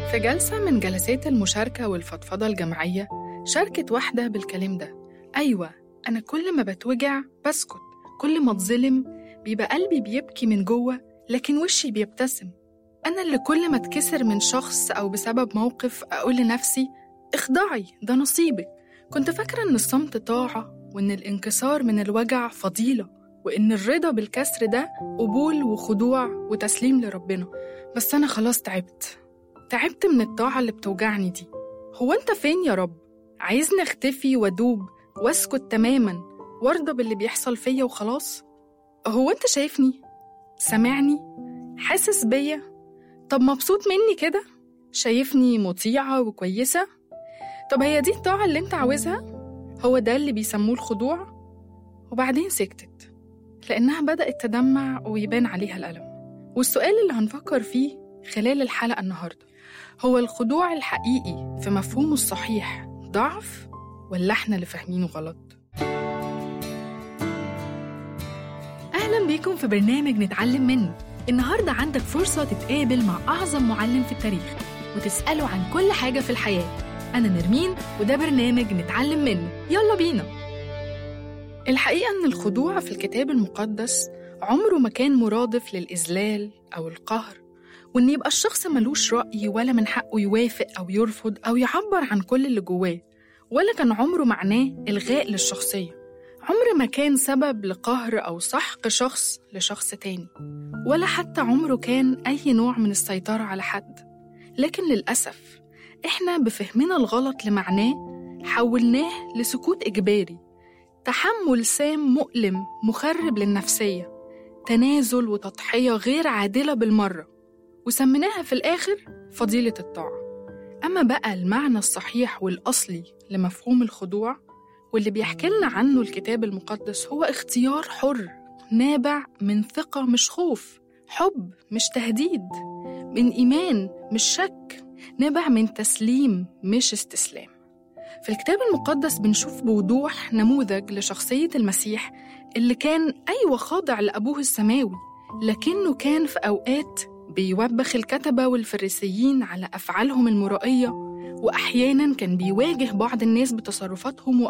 في جلسة من جلسات المشاركة والفضفضة الجماعية شاركت واحدة بالكلام ده أيوة أنا كل ما بتوجع بسكت كل ما اتظلم بيبقى قلبي بيبكي من جوه لكن وشي بيبتسم أنا اللي كل ما اتكسر من شخص أو بسبب موقف أقول لنفسي اخضعي ده نصيبك كنت فاكرة إن الصمت طاعة وإن الانكسار من الوجع فضيلة وإن الرضا بالكسر ده قبول وخضوع وتسليم لربنا بس أنا خلاص تعبت تعبت من الطاعة اللي بتوجعني دي هو أنت فين يا رب؟ عايزني أختفي وأدوب وأسكت تماما وأرضى باللي بيحصل فيا وخلاص؟ هو أنت شايفني؟ سامعني؟ حاسس بيا؟ طب مبسوط مني كده؟ شايفني مطيعة وكويسة؟ طب هي دي الطاعة اللي أنت عاوزها؟ هو ده اللي بيسموه الخضوع؟ وبعدين سكتت لأنها بدأت تدمع ويبان عليها الألم والسؤال اللي هنفكر فيه خلال الحلقة النهاردة هو الخضوع الحقيقي في مفهومه الصحيح ضعف ولا احنا اللي فاهمينه غلط؟ أهلا بيكم في برنامج نتعلم منه النهاردة عندك فرصة تتقابل مع أعظم معلم في التاريخ وتسأله عن كل حاجة في الحياة أنا نرمين وده برنامج نتعلم منه يلا بينا الحقيقة إن الخضوع في الكتاب المقدس عمره ما كان مرادف للإذلال أو القهر وإن يبقى الشخص ملوش رأي ولا من حقه يوافق أو يرفض أو يعبر عن كل اللي جواه ولا كان عمره معناه إلغاء للشخصية عمر ما كان سبب لقهر أو سحق شخص لشخص تاني ولا حتى عمره كان أي نوع من السيطرة على حد لكن للأسف إحنا بفهمنا الغلط لمعناه حولناه لسكوت إجباري تحمل سام مؤلم مخرب للنفسية تنازل وتضحية غير عادلة بالمرة وسميناها في الآخر فضيلة الطاعة أما بقى المعنى الصحيح والأصلي لمفهوم الخضوع واللي بيحكي لنا عنه الكتاب المقدس هو اختيار حر نابع من ثقة مش خوف حب مش تهديد من إيمان مش شك نابع من تسليم مش استسلام في الكتاب المقدس بنشوف بوضوح نموذج لشخصية المسيح اللي كان أيوة خاضع لأبوه السماوي لكنه كان في أوقات بيوبخ الكتبة والفريسيين على أفعالهم المرائية وأحيانا كان بيواجه بعض الناس بتصرفاتهم